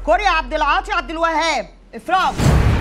كوريا عبد العاطي عبد الوهاب افراج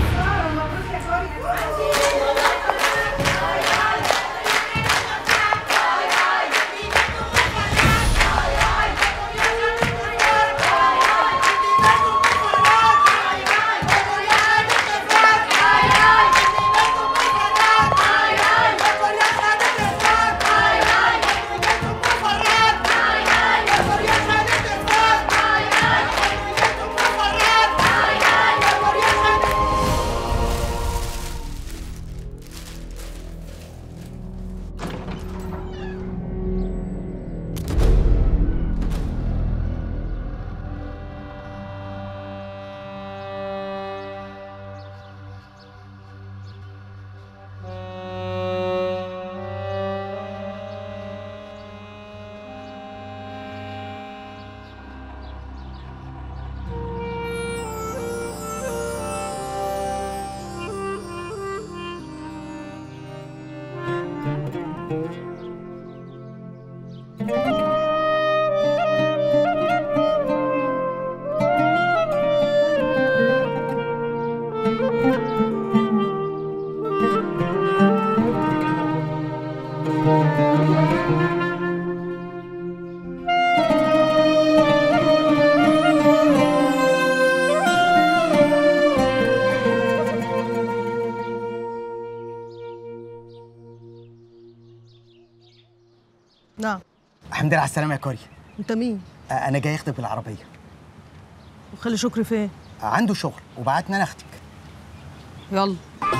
نعم الحمد لله على السلامة يا كوريا انت مين آه، أنا جاي أخدك بالعربية وخلي شكري فين آه، عنده شغل وبعتنا أنا أخدك يلا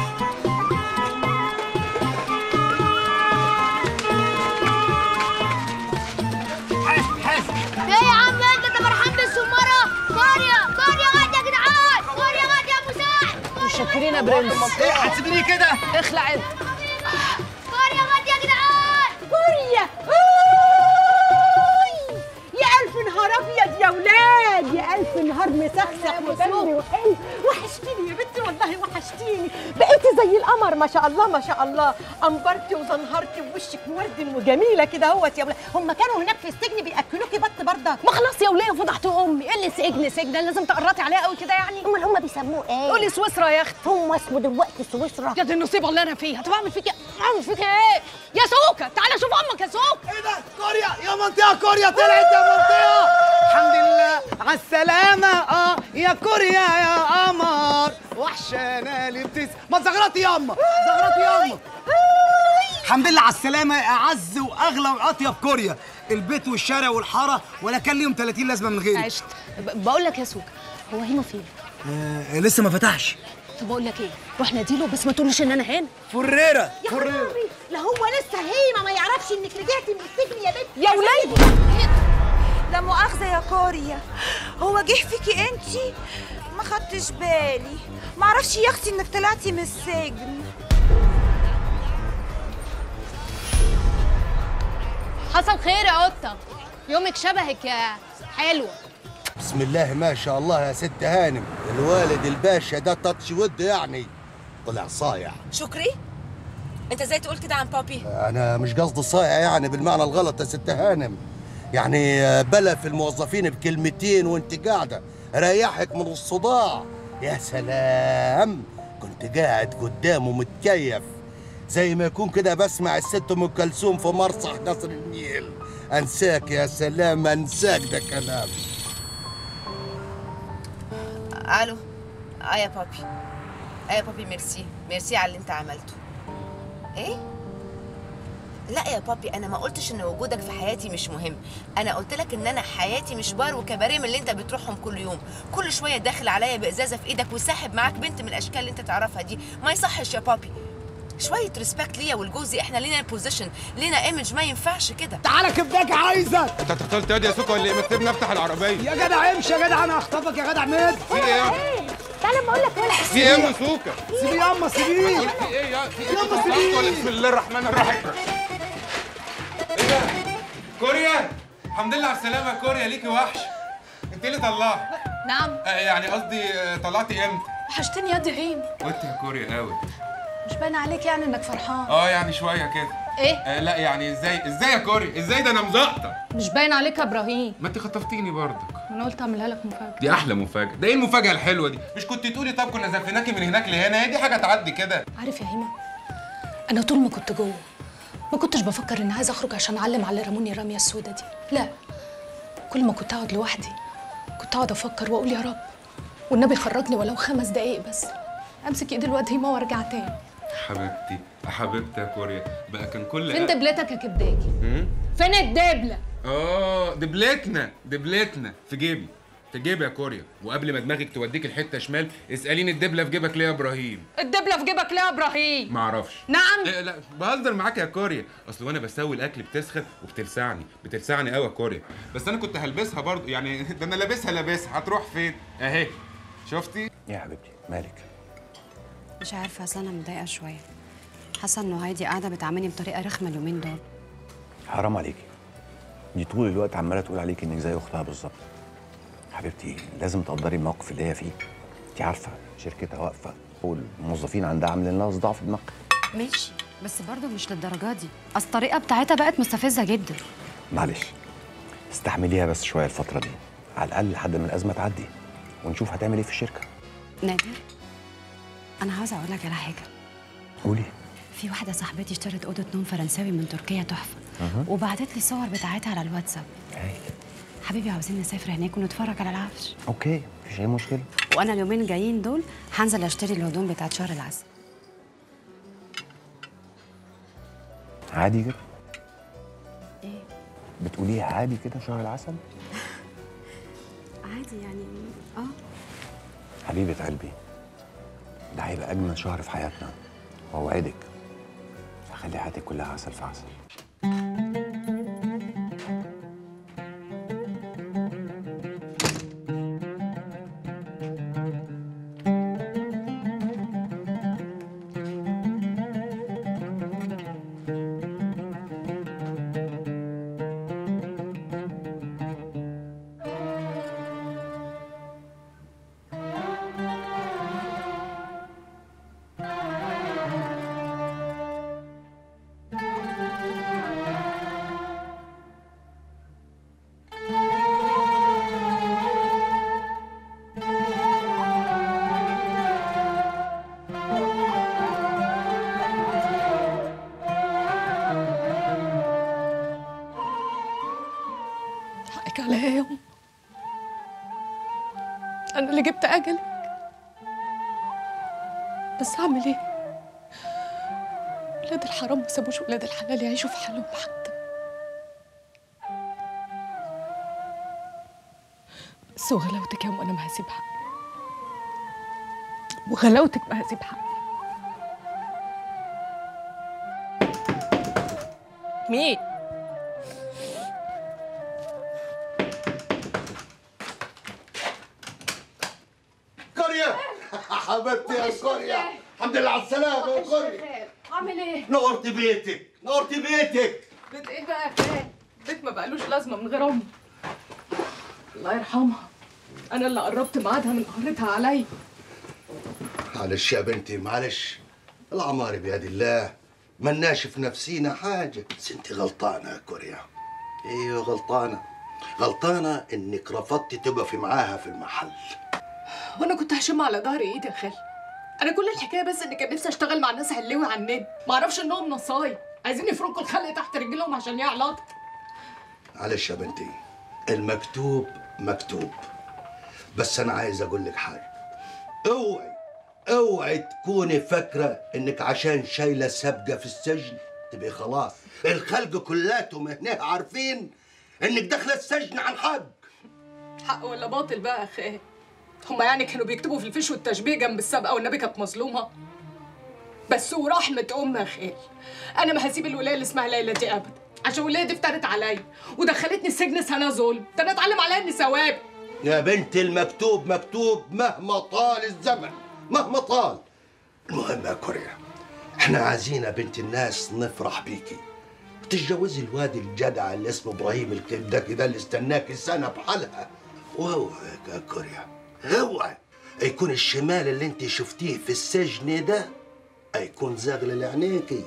ايه يا عم انت انت فرحان بالسماره كوريا كوريا غد يا جدعان كوريا غد يا مساعد متشكرين يا برنس إيه هتسيبيني كده؟ اخلع انت كوريا غد يا جدعان كوريا يا ألف نهار أبيض يا ولاد يا ألف نهار مسخسخ ودمي وحلو وحشتيني يا بنتي والله وحشتيني بقيتي زي القمر ما شاء الله ما شاء الله أنبرتي وزنهرتي ووشك مورد وجميلة كده اهوت يا ولاد هم كانوا هناك في السجن بيأكلوكي بط بردك ما خلاص يا وليه فضحت امي ايه اللي سجن سجن لازم تقرطي عليها قوي كده يعني امال هم بيسموه ايه قولي سويسرا يا اخت هو اسمه دلوقتي سويسرا يا دي النصيبه اللي انا فيها طب اعمل فيك ايه اعمل فيك ايه يا سوكه تعالى شوف امك يا سوكه إيه ده؟ كوريا يا منطقة كوريا طلعت يا منطقة الحمد لله على السلامة اه يا كوريا يا قمر وحشانا اللي بتس ما زغرتي ياما زغرتي ياما الحمد لله على السلامة يا أعز وأغلى وأطيب كوريا البيت والشارع والحارة ولا كان ليهم 30 لازمة من غيري عشت ب- بقول لك يا سوكه هو هيما فين آه لسه ما فتحش طب بقول لك ايه روح ناديله بس ما تقولوش ان انا هنا فريرة يا خرابي لا هو لسه هيما ما يعرفش انك رجعتي من السجن يا بنتي يا ولاد لا مؤاخذة يا كوريا هو جه فيكي انتي ما خدتش بالي ما اعرفش يا اختي انك طلعتي من السجن حصل خير يا قطه يومك شبهك يا حلوه بسم الله ما شاء الله يا ست هانم الوالد الباشا ده تاتش ود يعني طلع صايع شكري انت ازاي تقول كده عن بابي انا مش قصدي صايع يعني بالمعنى الغلط يا ست هانم يعني آه، بلا في الموظفين بكلمتين وانت قاعده ريحك من الصداع يا سلام كنت قاعد قدامه متكيف زي ما يكون كده بسمع الست ام كلثوم في مرصح قصر النيل انساك يا سلام انساك ده كلام الو اه يا بابي اه يا بابي ميرسي ميرسي على اللي انت عملته ايه لا يا بابي انا ما قلتش ان وجودك في حياتي مش مهم انا قلت لك ان انا حياتي مش بار وكباريه من اللي انت بتروحهم كل يوم كل شويه داخل عليا بازازه في ايدك وساحب معاك بنت من الاشكال اللي انت تعرفها دي ما يصحش يا بابي شويه ريسبكت ليا ولجوزي احنا لينا بوزيشن لينا ايمج ما ينفعش كده تعالى كبداك عايزك انت هتختار يا سوكا ولا ايه مكتبنا افتح العربيه يا جدع امشي يا جدع انا هخطفك يا جدع مد في ايه تعالى ما اقول لك ولا في ايه يا سوكا سيبيه ياما سيبيه قول في ايه يا في ايه يلا انتوا سيبيه. طلعتوا ولا بسم الله الرحمن الرحيم ايه ده كوريا الحمد لله على السلامه يا كوريا ليكي وحش انت اللي طلعت نعم آه يعني قصدي آه، طلعتي امتى وحشتني يا دعيم وانت يا كوريا قوي مش باين عليك يعني انك فرحان اه يعني شويه كده ايه آه لا يعني ازاي ازاي يا كوريا ازاي ده انا مزقطه مش باين عليك يا ابراهيم ما انت خطفتيني برضك انا قلت اعملها لك مفاجاه دي احلى مفاجاه ده ايه المفاجاه الحلوه دي مش كنت تقولي طب كنا زفناكي من هناك لهنا هي دي حاجه تعدي كده عارف يا هيما انا طول ما كنت جوه ما كنتش بفكر اني عايزه اخرج عشان اعلم على اللي رموني الرميه السوداء دي لا كل ما كنت اقعد لوحدي كنت اقعد افكر واقول يا رب والنبي خرجني ولو خمس دقايق بس امسك ايد الواد هيما وارجع تاني حبيبتي حبيبتي يا كوريا بقى كان كل فين دبلتك يا كبداكي مم؟ فين الدبله اه دبلتنا دبلتنا في جيبي في جيبي يا كوريا وقبل ما دماغك توديك الحته شمال اساليني الدبله في جيبك ليه يا ابراهيم الدبله في جيبك ليه يا ابراهيم ما اعرفش نعم إيه لا بهزر معاك يا كوريا اصل وانا بسوي الاكل بتسخن وبتلسعني بتلسعني قوي يا كوريا بس انا كنت هلبسها برضو يعني ده انا لابسها لابسها هتروح فين اهي شفتي يا حبيبتي مالك مش عارفه اصل انا متضايقه شويه حاسه انه هايدي قاعده بتعاملني بطريقه رخمه اليومين دول حرام عليكي دي طول الوقت عماله تقول عليك انك زي اختها بالظبط حبيبتي لازم تقدري الموقف اللي هي فيه انت عارفه شركتها واقفه والموظفين عندها عاملين لها صداع في دماغها ماشي بس برضه مش للدرجه دي اصل الطريقه بتاعتها بقت مستفزه جدا معلش استحمليها بس شويه الفتره دي على الاقل لحد ما الازمه تعدي ونشوف هتعمل ايه في الشركه نادر انا عاوزه اقول لك على حاجه قولي في واحده صاحبتي اشترت اوضه نوم فرنساوي من تركيا تحفه أها. وبعتت لي الصور بتاعتها على الواتساب حبيبي عاوزين نسافر هناك ونتفرج على العفش اوكي مفيش اي مشكله وانا اليومين الجايين دول هنزل اشتري الهدوم بتاعت شهر العسل عادي كده ايه بتقوليها عادي كده شهر العسل عادي يعني اه حبيبه قلبي ده هيبقى اجمل شهر في حياتنا واوعدك هخلي حياتك كلها عسل في عسل حقك عليا يا يوم انا اللي جبت اجلك بس اعمل ايه ولاد الحرام ما سابوش ولاد الحلال يعيشوا في حالهم حتى بس وغلاوتك يا ام انا ما هسيب حقي وغلاوتك ما هسيب حقي مين كوريا حبيبتي يا كوريا الحمد لله على السلامة يا كوريا عامل ايه؟ نورت بيتك نورت بيتك بيت ايه بقى يا خال؟ بيت ما بقالوش لازمه من غير امي الله يرحمها انا اللي قربت ميعادها من قهرتها عليا معلش يا بنتي معلش العمار بيد الله ملناش في نفسينا حاجة بس انت غلطانة يا كوريا ايوه غلطانة غلطانة انك رفضتي تقفي معاها في المحل وانا كنت هشم على ظهر ايدي يا خال انا كل الحكايه بس ان كان نفسي اشتغل مع الناس حلوي على النت ما اعرفش انهم نصايب عايزين يفركوا الخلق تحت رجلهم عشان يعلط معلش يا بنتي المكتوب مكتوب بس انا عايز اقول لك حاجه اوعي اوعي تكوني فاكره انك عشان شايله سابقه في السجن تبقي خلاص الخلق كلاتهم هنا عارفين انك داخله السجن عن حق حق ولا باطل بقى يا خال هما يعني كانوا بيكتبوا في الفيش والتشبيه جنب السابقه والنبي كانت مظلومه بس ورحمه ام يا خال انا ما هسيب الولايه اللي اسمها ليلى دي ابدا عشان الولايه دي افترت عليا ودخلتني السجن سنه ظلم ده انا اتعلم عليها اني ثواب يا بنت المكتوب مكتوب مهما طال الزمن مهما طال المهم يا كوريا احنا عايزين يا بنت الناس نفرح بيكي تتجوزي الواد الجدع اللي اسمه ابراهيم الكبدكي ده اللي استناكي سنه بحالها واوعى يا كوريا اوعى يكون الشمال اللي انت شفتيه في السجن ده هيكون زاغل لعينيكي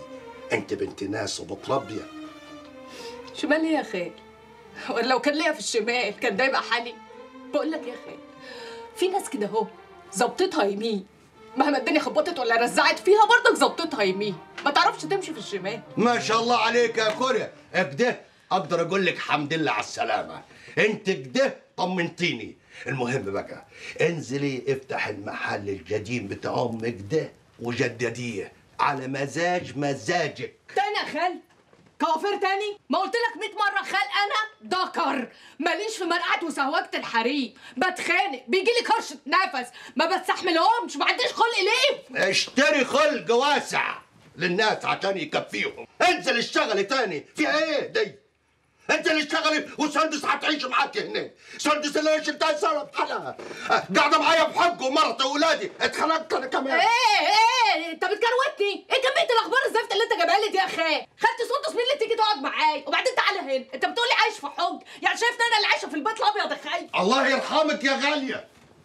انت بنت ناس ومتربيه شمال ايه يا خال ولا لو كان ليا في الشمال كان ده يبقى حالي بقول لك يا خال في ناس كده اهو ظبطتها يمين مهما الدنيا خبطت ولا رزعت فيها برضك ظبطتها يمين ما تعرفش تمشي في الشمال ما شاء الله عليك يا كوريا كده اقدر اقول لك حمد لله على السلامه انت كده طمنتيني المهم بقى انزلي افتح المحل القديم بتاع امك ده وجدديه على مزاج مزاجك تاني يا خال كوافير تاني ما قلت لك 100 مره خال انا ذكر ماليش في مرقعه وسهوجه الحريم بتخانق بيجي لي كرشه نفس ما بستحملهمش ما عنديش خلق ليه اشتري خلق واسع للناس عشان يكفيهم انزل اشتغلي تاني في ايه دي انزل اشتغلي وسندس هتعيش معاك هنا سندس اللي انا شلتها سنه بحالها قاعده معايا بحق ومرتي واولادي اتخنقت انا كمان ايه ايه انت بتكروتني ايه كميه الاخبار الزفت اللي انت جايبها لي دي يا خال خدت سندس مين اللي تيجي تقعد معايا وبعدين تعالى هنا انت بتقولي عايش في حج يعني شايف ان انا اللي عايشه في البيت الابيض يا خال الله يرحمك يا غاليه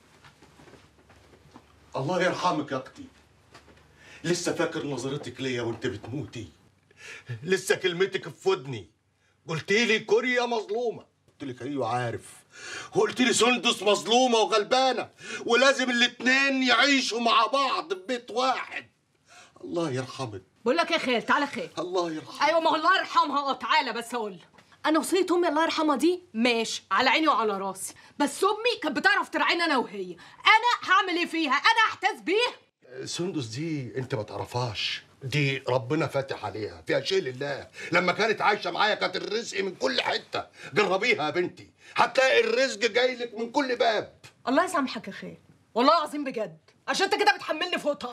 الله يرحمك يا اختي لسه فاكر نظرتك ليا وانت بتموتي لسه كلمتك في ودني قلت لي كوريا مظلومه قلت لك ايوه عارف وقلت لي سندس مظلومه وغلبانه ولازم الاتنين يعيشوا مع بعض في بيت واحد الله يرحمك بقول لك يا خال تعالى خال الله يرحمك ايوه ما هو الله يرحمها اه تعالى بس اقول انا وصيه امي الله يرحمها دي ماشي على عيني وعلى راسي بس امي كانت بتعرف تراعيني انا وهي انا هعمل ايه فيها انا احتاس بيها سندس دي انت ما تعرفهاش دي ربنا فاتح عليها فيها شيء لله لما كانت عايشه معايا كانت الرزق من كل حته جربيها يا بنتي هتلاقي الرزق جاي لك من كل باب الله يسامحك يا خال والله العظيم بجد عشان انت كده بتحملني فوقها